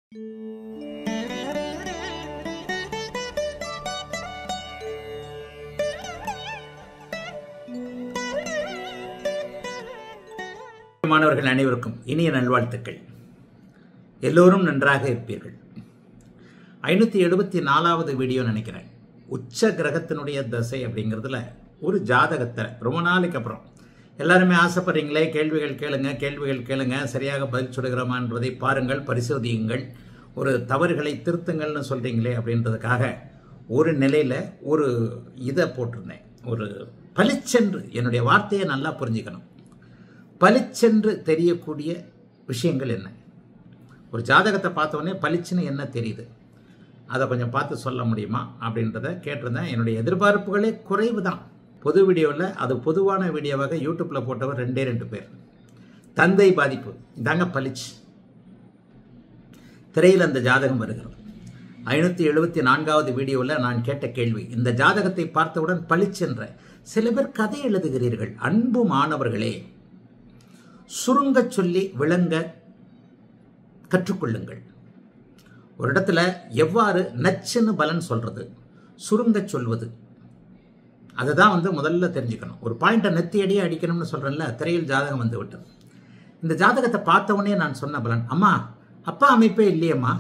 மாணவர்கள் அனைவருக்கும் இனிய நல்வாழ்த்துக்கள் எல்லோரும் நன்றாக இருப்பீர்கள் ஐநூற்றி எழுபத்தி நாலாவது வீடியோ நினைக்கிறேன் உச்ச கிரகத்தினுடைய தசை அப்படிங்கிறதுல ஒரு ஜாதகத்தை ரொம்ப நாளைக்கு அப்புறம் எல்லாருமே ஆசைப்படுறீங்களே கேள்விகள் கேளுங்க கேள்விகள் கேளுங்க சரியாக பதில் சொல்கிறோமா என்பதை பாருங்கள் பரிசோதியுங்கள் ஒரு தவறுகளை திருத்துங்கள்னு சொல்கிறீங்களே அப்படின்றதுக்காக ஒரு நிலையில் ஒரு இதை போட்டிருந்தேன் ஒரு பளிச்சென்று என்னுடைய வார்த்தையை நல்லா புரிஞ்சுக்கணும் பளிச்சென்று தெரியக்கூடிய விஷயங்கள் என்ன ஒரு ஜாதகத்தை பார்த்தோன்னே பளிச்சுன்னு என்ன தெரியுது அதை கொஞ்சம் பார்த்து சொல்ல முடியுமா அப்படின்றத கேட்டிருந்தேன் என்னுடைய எதிர்பார்ப்புகளே குறைவு தான் பொது வீடியோவில் அது பொதுவான வீடியோவாக யூடியூப்பில் போட்டவர் ரெண்டே ரெண்டு பேர் தந்தை பாதிப்பு இதாங்க பளிச்சு திரையில் அந்த ஜாதகம் வருகிறது ஐநூற்றி எழுபத்தி நான்காவது வீடியோவில் நான் கேட்ட கேள்வி இந்த ஜாதகத்தை பார்த்தவுடன் பளிச்சென்ற சில பேர் கதை எழுதுகிறீர்கள் அன்பு மாணவர்களே சுருங்க சொல்லி விளங்க கற்றுக்கொள்ளுங்கள் ஒரு இடத்துல எவ்வாறு நச்சுன்னு பலன் சொல்றது சுருங்க சொல்வது அதை தான் வந்து முதல்ல தெரிஞ்சுக்கணும் ஒரு பாயிண்ட்டை நெத்தியடியே அடிக்கணும்னு சொல்கிறேன்ல திரையில் ஜாதகம் வந்து விட்டது இந்த ஜாதகத்தை பார்த்த உடனே நான் சொன்ன பலன் அம்மா அப்பா அமைப்பே இல்லையம்மா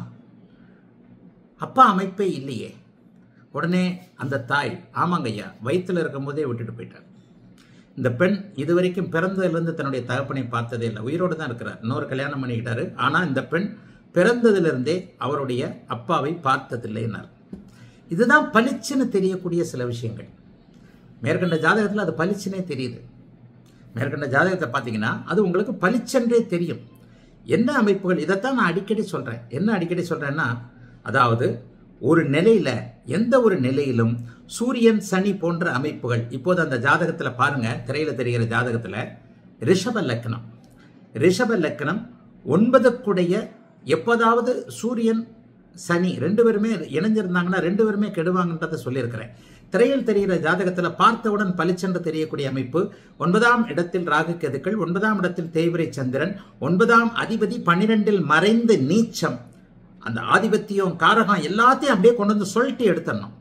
அப்பா அமைப்பே இல்லையே உடனே அந்த தாய் ஆமாங்க ஐயா வயிற்றில் இருக்கும் போதே விட்டுட்டு போயிட்டார் இந்த பெண் இதுவரைக்கும் பிறந்ததிலிருந்து தன்னுடைய தகப்பனை பார்த்ததே இல்லை உயிரோடு தான் இருக்கிறார் இன்னொரு கல்யாணம் பண்ணிக்கிட்டாரு ஆனால் இந்த பெண் பிறந்ததிலிருந்தே அவருடைய அப்பாவை பார்த்ததில்லைன்னார் இதுதான் பளிச்சுன்னு தெரியக்கூடிய சில விஷயங்கள் மேற்கண்ட ஜாதகத்தில் அது பளிச்சுனே தெரியுது மேற்கண்ட ஜாதகத்தை பார்த்தீங்கன்னா அது உங்களுக்கு பளிச்சென்றே தெரியும் என்ன அமைப்புகள் இதைத்தான் நான் அடிக்கடி சொல்கிறேன் என்ன அடிக்கடி சொல்கிறேன்னா அதாவது ஒரு நிலையில எந்த ஒரு நிலையிலும் சூரியன் சனி போன்ற அமைப்புகள் இப்போது அந்த ஜாதகத்தில் பாருங்க திரையில தெரிகிற ஜாதகத்தில் ரிஷப லக்னம் ரிஷப லக்னம் ஒன்பதுக்குடைய எப்போதாவது சூரியன் சனி ரெண்டு பேருமே இணைஞ்சிருந்தாங்கன்னா ரெண்டு பேருமே கெடுவாங்கன்றதை சொல்லியிருக்கிறேன் திரையில் தெரிகிற ஜாதகத்தில் பார்த்தவுடன் பளிச்சென்று தெரியக்கூடிய அமைப்பு ஒன்பதாம் இடத்தில் ராகு கெதுக்கள் ஒன்பதாம் இடத்தில் தேய்விரை சந்திரன் ஒன்பதாம் அதிபதி பன்னிரெண்டில் மறைந்து நீச்சம் அந்த ஆதிபத்தியம் காரகம் எல்லாத்தையும் அப்படியே கொண்டு வந்து சொல்லிட்டு எடுத்துடணும்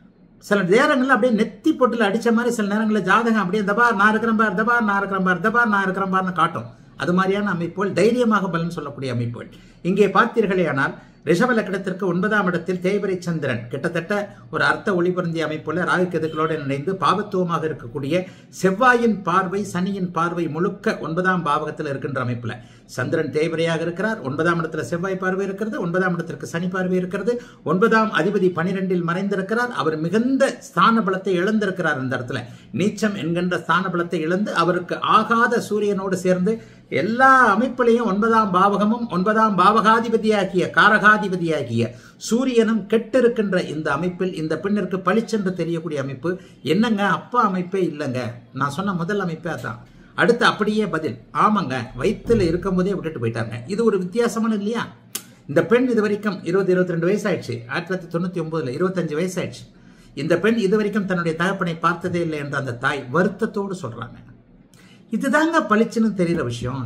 சில நேரங்களில் அப்படியே நெத்தி பொட்டில் அடித்த மாதிரி சில நேரங்களில் ஜாதகம் அப்படியே தபார் நான் இருக்கிறேன் பார் தபார் நான் இருக்கிறேன் பார் தபார் நான் இருக்கிறேன் பார்னு காட்டும் அது மாதிரியான அமைப்புகள் தைரியமாக பலன் சொல்லக்கூடிய அமைப்புகள் இங்கே பார்த்தீர்களே ஆனால் ரிஷப லக்கணத்திற்கு ஒன்பதாம் இடத்தில் தேய்பிரை சந்திரன் கிட்டத்தட்ட ஒரு அர்த்த ஒளிபருந்திய அமைப்புள்ள ராகு கெதுக்களோடு இணைந்து பாவத்துவமாக இருக்கக்கூடிய செவ்வாயின் பார்வை சனியின் பார்வை முழுக்க ஒன்பதாம் பாவகத்தில் இருக்கின்ற அமைப்புல சந்திரன் தேய்பிரையாக இருக்கிறார் ஒன்பதாம் இடத்துல செவ்வாய் பார்வை இருக்கிறது ஒன்பதாம் இடத்திற்கு சனி பார்வை இருக்கிறது ஒன்பதாம் அதிபதி பனிரெண்டில் மறைந்திருக்கிறார் அவர் மிகுந்த ஸ்தான பலத்தை இழந்திருக்கிறார் இந்த இடத்துல நீச்சம் என்கின்ற ஸ்தான பலத்தை இழந்து அவருக்கு ஆகாத சூரியனோடு சேர்ந்து எல்லா அமைப்பிலையும் ஒன்பதாம் பாவகமும் ஒன்பதாம் பாவகாதிபதியாகிய காரகாதிபதியாகிய சூரியனும் கெட்டிருக்கின்ற இந்த அமைப்பில் இந்த பெண்ணிற்கு பளிச்சென்று தெரியக்கூடிய அமைப்பு என்னங்க அப்பா அமைப்பே இல்லைங்க நான் சொன்ன முதல் அமைப்பே அதான் அடுத்து அப்படியே பதில் ஆமாங்க வயிற்றுல இருக்கும் போதே விட்டுட்டு போயிட்டாங்க இது ஒரு வித்தியாசமான இல்லையா இந்த பெண் இது வரைக்கும் இருபது இருபத்தி ரெண்டு வயசு ஆயிடுச்சு ஆயிரத்தி தொள்ளாயிரத்தி தொண்ணூத்தி ஒன்பதுல இருபத்தஞ்சு வயசு ஆயிடுச்சு இந்த பெண் இது வரைக்கும் தன்னுடைய தகப்பனை பார்த்ததே இல்லை என்ற அந்த தாய் வருத்தத்தோடு சொல்றாங்க இதுதாங்க பளிச்சுன்னு தெரிகிற விஷயம்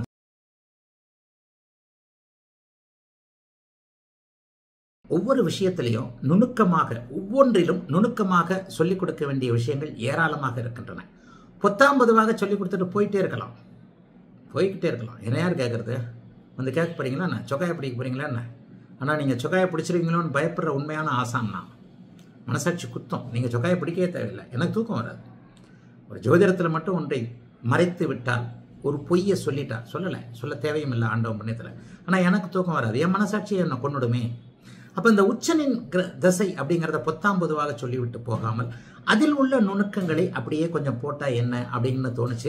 ஒவ்வொரு விஷயத்திலையும் நுணுக்கமாக ஒவ்வொன்றிலும் நுணுக்கமாக சொல்லிக் கொடுக்க வேண்டிய விஷயங்கள் ஏராளமாக இருக்கின்றன பொத்தாம் பொதுவாக சொல்லிக் கொடுத்துட்டு போயிட்டே இருக்கலாம் போய்கிட்டே இருக்கலாம் என்ன யார் கேட்குறது வந்து கேட்க போறீங்களா என்ன சொக்காயை பிடிக்க போறீங்களா என்ன ஆனால் நீங்கள் சொக்காயை பிடிச்சிருவீங்களோன்னு பயப்படுற உண்மையான ஆசான் நான் மனசாட்சி குத்தம் நீங்கள் சொக்காயை பிடிக்கவே தேவையில்லை எனக்கு தூக்கம் வராது ஒரு ஜோதிடத்தில் மட்டும் ஒன்றை மறைத்து விட்டால் ஒரு பொய்யை சொல்லிட்டார் சொல்லலை சொல்ல தேவையும் இல்லை ஆண்டவன் புண்ணியத்தில் ஆனால் எனக்கு தூக்கம் வராது என் மனசாட்சியை என்னை கொண்டுடுமே அப்போ இந்த உச்சனின் தசை அப்படிங்கிறத பொத்தாம் பொதுவாக சொல்லிவிட்டு போகாமல் அதில் உள்ள நுணுக்கங்களை அப்படியே கொஞ்சம் போட்டா என்ன அப்படின்னு தோணுச்சு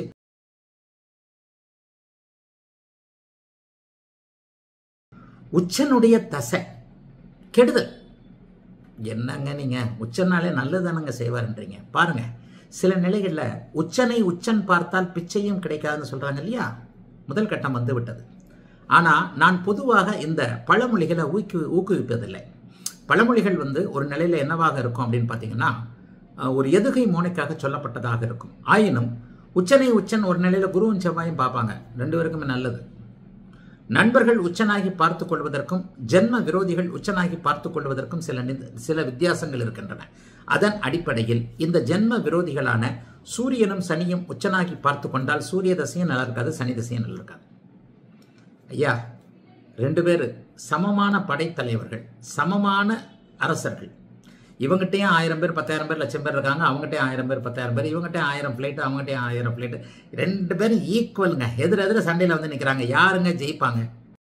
உச்சனுடைய தசை கெடுதல் என்னங்க நீங்க உச்சனாலே நல்லதானங்க செய்வார்ன்றீங்க பாருங்க சில நிலைகளில் உச்சனை உச்சன் பார்த்தால் பிச்சையும் கிடைக்காதுன்னு சொல்றாங்க இல்லையா முதல் கட்டம் வந்து விட்டது ஆனால் நான் பொதுவாக இந்த பழமொழிகளை ஊக்கு ஊக்குவிப்பதில்லை பழமொழிகள் வந்து ஒரு நிலையில் என்னவாக இருக்கும் அப்படின்னு பார்த்தீங்கன்னா ஒரு எதுகை மோனைக்காக சொல்லப்பட்டதாக இருக்கும் ஆயினும் உச்சனை உச்சன் ஒரு நிலையில் குருவும் செவ்வாயும் பார்ப்பாங்க ரெண்டு பேருக்குமே நல்லது நண்பர்கள் உச்சனாகி பார்த்துக் கொள்வதற்கும் ஜென்ம விரோதிகள் உச்சனாகி பார்த்துக் கொள்வதற்கும் சில நித- சில வித்தியாசங்கள் இருக்கின்றன அதன் அடிப்படையில் இந்த ஜென்ம விரோதிகளான சூரியனும் சனியும் உச்சனாகி பார்த்து கொண்டால் சூரிய தசையும் நல்லா இருக்காது சனி தசையும் நல்லா இருக்காது ஐயா ரெண்டு பேர் சமமான படைத்தலைவர்கள் சமமான அரசர்கள் இவங்ககிட்டயும் ஆயிரம் பேர் பத்தாயிரம் பேர் லட்சம் பேர் இருக்காங்க அவங்ககிட்டயும் ஆயிரம் பேர் பத்தாயிரம் பேர் இவங்ககிட்டயும் ஆயிரம் பிளேட் அவங்ககிட்டயும் ஆயிரம் பிளேட் ரெண்டு பேரும் ஈக்குவலுங்க எதிர் எதிர சண்டையில் வந்து நிற்கிறாங்க யாருங்க ஜெயிப்பாங்க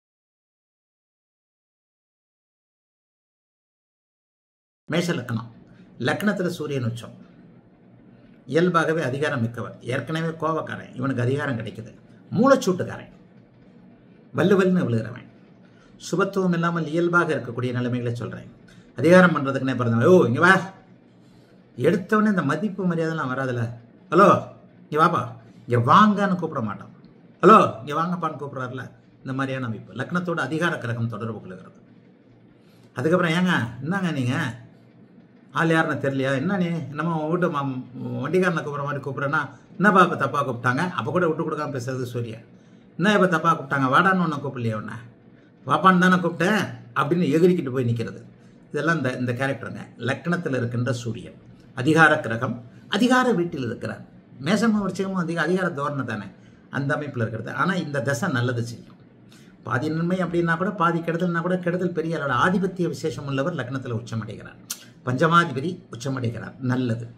மேஷ லக்னம் லக்னத்தில் சூரியன் உச்சம் இயல்பாகவே அதிகாரம் மிக்கவர் ஏற்கனவே கோபக்காரன் இவனுக்கு அதிகாரம் கிடைக்குது மூளைச்சூட்டுக்காரன் வல்லு வல்லுன்னு விழுகிறவன் சுபத்துவம் இல்லாமல் இயல்பாக இருக்கக்கூடிய நிலைமைகளை சொல்கிறேன் அதிகாரம் பண்ணுறதுக்குன்னே பிறந்தவன் ஓ இங்கே வா எடுத்தவொடனே இந்த மதிப்பு மரியாதைலாம் வராதுல்ல ஹலோ இங்கே வாப்பா இங்கே வாங்கன்னு கூப்பிட மாட்டான் ஹலோ இங்கே வாங்கப்பான்னு கூப்பிட்றாருல இந்த மாதிரியான அமைப்பு லக்னத்தோட அதிகார கிரகம் தொடர்பு கொள்கிறது அதுக்கப்புறம் ஏங்க என்னங்க நீங்கள் ஆள் யாருன்னு தெரியலையா என்ன நீ நம்ம உன் வீட்டு மா வண்டிக்காரனை கூப்பிட்ற மாதிரி கூப்பிட்றேன்னா என்னப்பா இப்போ தப்பாக கூப்பிட்டாங்க அப்போ கூட விட்டு கொடுக்காம பேசுறது சூர்யா என்ன இப்போ தப்பாக கூப்பிட்டாங்க வாடான்னு ஒன்று கூப்பிடலையே உன்னை வாப்பான்னு தானே கூப்பிட்டேன் அப்படின்னு எகிரிக்கிட்டு போய் நிற்கிறது இதெல்லாம் இந்த இந்த கேரக்டருங்க லக்னத்தில் இருக்கின்ற சூரியன் அதிகார கிரகம் அதிகார வீட்டில் இருக்கிறார் மேசமும் விருச்சிகமும் அதிக அதிகார தோரணை தானே அந்த அமைப்பில் இருக்கிறது ஆனால் இந்த தசை நல்லது செய்யும் பாதி நன்மை அப்படின்னா கூட பாதி கெடுதல்னா கூட கெடுதல் பெரிய அளவில் ஆதிபத்திய விசேஷம் உள்ளவர் லக்னத்தில் உச்சமடைகிறார் பஞ்சமாதிபதி உச்சமடைகிறார் நல்லது